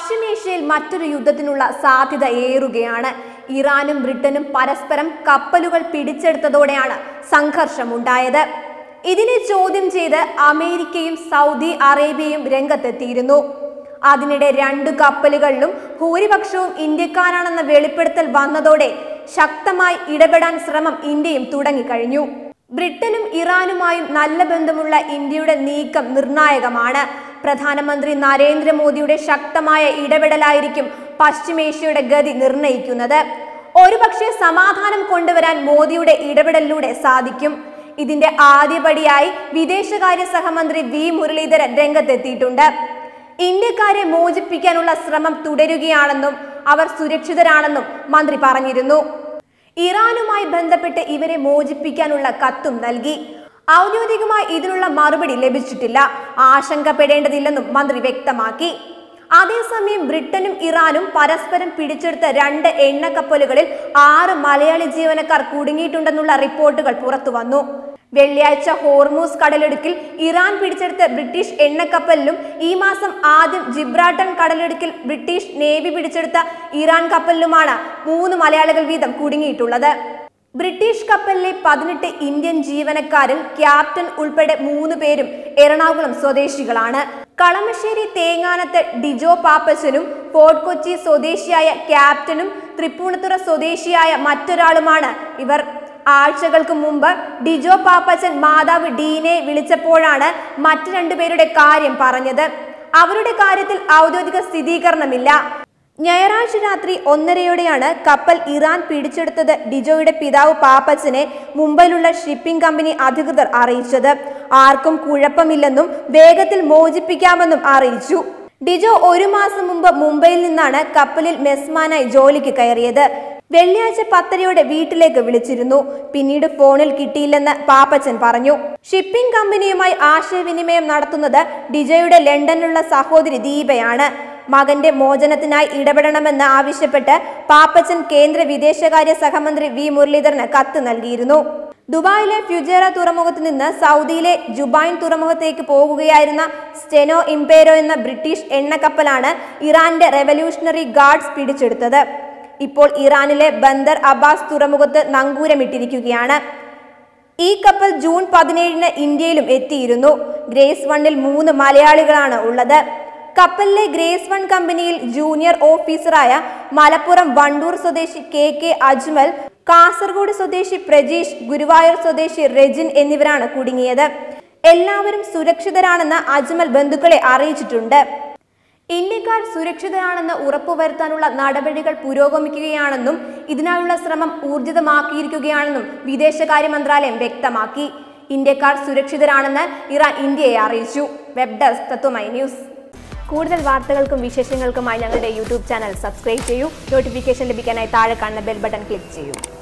പശ്ചിമേഷ്യയിൽ മറ്റൊരു യുദ്ധത്തിനുള്ള സാധ്യത ഏറുകയാണ് ഇറാനും ബ്രിട്ടനും പരസ്പരം കപ്പലുകൾ പിടിച്ചെടുത്തതോടെയാണ് സംഘർഷമുണ്ടായത് ഇതിനെ ചോദ്യം ചെയ്ത് അമേരിക്കയും സൗദി അറേബ്യയും രംഗത്തെത്തിയിരുന്നു അതിനിടെ രണ്ട് കപ്പലുകളിലും ഭൂരിപക്ഷവും ഇന്ത്യക്കാരാണെന്ന വെളിപ്പെടുത്തൽ വന്നതോടെ ശക്തമായി ഇടപെടാൻ ശ്രമം ഇന്ത്യയും തുടങ്ങിക്കഴിഞ്ഞു ബ്രിട്ടനും ഇറാനുമായും നല്ല ബന്ധമുള്ള ഇന്ത്യയുടെ നീക്കം നിർണായകമാണ് പ്രധാനമന്ത്രി നരേന്ദ്രമോദിയുടെ ശക്തമായ ഇടപെടലായിരിക്കും പശ്ചിമേഷ്യയുടെ ഗതി നിർണയിക്കുന്നത് ഒരുപക്ഷെ സമാധാനം കൊണ്ടുവരാൻ മോദിയുടെ ഇടപെടലിലൂടെ സാധിക്കും ഇതിന്റെ ആദ്യപടിയായി വിദേശകാര്യ സഹമന്ത്രി വി മുരളീധരൻ രംഗത്തെത്തിയിട്ടുണ്ട് ഇന്ത്യക്കാരെ മോചിപ്പിക്കാനുള്ള ശ്രമം തുടരുകയാണെന്നും അവർ സുരക്ഷിതരാണെന്നും മന്ത്രി പറഞ്ഞിരുന്നു ഇറാനുമായി ബന്ധപ്പെട്ട് ഇവരെ മോചിപ്പിക്കാനുള്ള കത്തും നൽകി ഔദ്യോഗികമായി ഇതിനുള്ള മറുപടി ലഭിച്ചിട്ടില്ല ആശങ്കപ്പെടേണ്ടതില്ലെന്നും മന്ത്രി വ്യക്തമാക്കി അതേസമയം ബ്രിട്ടനും ഇറാനും പരസ്പരം പിടിച്ചെടുത്ത രണ്ട് എണ്ണക്കപ്പലുകളിൽ ആറ് മലയാളി ജീവനക്കാർ കുടുങ്ങിയിട്ടുണ്ടെന്നുള്ള റിപ്പോർട്ടുകൾ പുറത്തു വന്നു വെള്ളിയാഴ്ച ഹോർമൂസ് കടലിടുക്കിൽ ഇറാൻ പിടിച്ചെടുത്ത ബ്രിട്ടീഷ് എണ്ണക്കപ്പലിലും ഈ മാസം ആദ്യം ജിബ്രാട്ടൺ കടലിടുക്കിൽ ബ്രിട്ടീഷ് നേവി പിടിച്ചെടുത്ത ഇറാൻ കപ്പലിലുമാണ് മൂന്ന് മലയാളികൾ വീതം കുടുങ്ങിയിട്ടുള്ളത് ബ്രിട്ടീഷ് കപ്പലിലെ പതിനെട്ട് ഇന്ത്യൻ ജീവനക്കാരിൽ ക്യാപ്റ്റൻ ഉൾപ്പെടെ മൂന്ന് പേരും എറണാകുളം സ്വദേശികളാണ് കളമശ്ശേരി തേങ്ങാനത്ത് ഡിജോ പാപ്പച്ചനും ഫോർട്ട് കൊച്ചി സ്വദേശിയായ ക്യാപ്റ്റനും തൃപ്പൂണിത്തുറ സ്വദേശിയായ മറ്റൊരാളുമാണ് ഇവർ ആഴ്ചകൾക്ക് മുമ്പ് ഡിജോ പാപ്പച്ചൻ മാതാവ് ഡീനെ വിളിച്ചപ്പോഴാണ് മറ്റു രണ്ടുപേരുടെ കാര്യം പറഞ്ഞത് അവരുടെ കാര്യത്തിൽ ഔദ്യോഗിക സ്ഥിരീകരണമില്ല ഞായറാഴ്ച രാത്രി ഒന്നരയോടെയാണ് കപ്പൽ ഇറാൻ പിടിച്ചെടുത്തത് ഡിജോയുടെ പിതാവ് പാപ്പച്ചനെ മുംബൈയിലുള്ള ഷിപ്പിംഗ് കമ്പനി അധികൃതർ അറിയിച്ചത് ആർക്കും കുഴപ്പമില്ലെന്നും വേഗത്തിൽ മോചിപ്പിക്കാമെന്നും അറിയിച്ചു ഡിജോ ഒരു മാസം മുമ്പ് മുംബൈയിൽ നിന്നാണ് കപ്പലിൽ മെസ്മാനായി ജോലിക്ക് കയറിയത് വെള്ളിയാഴ്ച പത്തരയോടെ വീട്ടിലേക്ക് വിളിച്ചിരുന്നു പിന്നീട് ഫോണിൽ കിട്ടിയില്ലെന്ന് പാപ്പച്ചൻ പറഞ്ഞു ഷിപ്പിംഗ് കമ്പനിയുമായി ആശയവിനിമയം നടത്തുന്നത് ഡിജോയുടെ ലണ്ടനിലുള്ള സഹോദരി ദീപയാണ് മകന്റെ മോചനത്തിനായി ഇടപെടണമെന്ന് ആവശ്യപ്പെട്ട് പാപ്പച്ചൻ കേന്ദ്ര വിദേശകാര്യ സഹമന്ത്രി വി മുരളീധരന് കത്ത് നൽകിയിരുന്നു ദുബായിലെ ഫ്യുജേറ തുറമുഖത്ത് നിന്ന് സൗദിയിലെ ജുബൈൻ തുറമുഖത്തേക്ക് പോകുകയായിരുന്ന സ്റ്റെനോ ഇംപേരോ എന്ന ബ്രിട്ടീഷ് എണ്ണക്കപ്പലാണ് ഇറാന്റെ റെവല്യൂഷണറി ഗാർഡ്സ് പിടിച്ചെടുത്തത് ഇപ്പോൾ ഇറാനിലെ ബന്ദർ അബ്ബാസ് തുറമുഖത്ത് നങ്കൂരമിട്ടിരിക്കുകയാണ് ഈ കപ്പൽ ജൂൺ പതിനേഴിന് ഇന്ത്യയിലും എത്തിയിരുന്നു ഗ്രേസ് വണ്ണിൽ മൂന്ന് മലയാളികളാണ് ഉള്ളത് കപ്പലിലെ ഗ്രേസ് വൺ കമ്പനിയിൽ ജൂനിയർ ഓഫീസറായ മലപ്പുറം വണ്ടൂർ സ്വദേശി കെ കെ അജ്മൽ കാസർഗോഡ് സ്വദേശി പ്രജീഷ് ഗുരുവായൂർ സ്വദേശി റെജിൻ എന്നിവരാണ് കുടുങ്ങിയത് എല്ലാവരും സുരക്ഷിതരാണെന്ന് അജ്മൽ ബന്ധുക്കളെ അറിയിച്ചിട്ടുണ്ട് ഇന്ത്യക്കാർ സുരക്ഷിതരാണെന്ന് ഉറപ്പുവരുത്താനുള്ള നടപടികൾ പുരോഗമിക്കുകയാണെന്നും ഇതിനായുള്ള ശ്രമം ഊർജിതമാക്കിയിരിക്കുകയാണെന്നും വിദേശകാര്യ മന്ത്രാലയം വ്യക്തമാക്കി ഇന്ത്യക്കാർ സുരക്ഷിതരാണെന്ന് ഇറാൻ ഇന്ത്യയെ അറിയിച്ചു വെബ് ഡെസ്ക് തത്വമൈ ന്യൂസ് കൂടുതൽ വാർത്തകൾക്കും വിശേഷങ്ങൾക്കുമായി ഞങ്ങളുടെ യൂട്യൂബ് ചാനൽ സബ്സ്ക്രൈബ് ചെയ്യൂ നോട്ടിഫിക്കേഷൻ ലഭിക്കാനായി താഴെ കാണുന്ന ബെൽ ബട്ടൺ ക്ലിക്ക് ചെയ്യൂ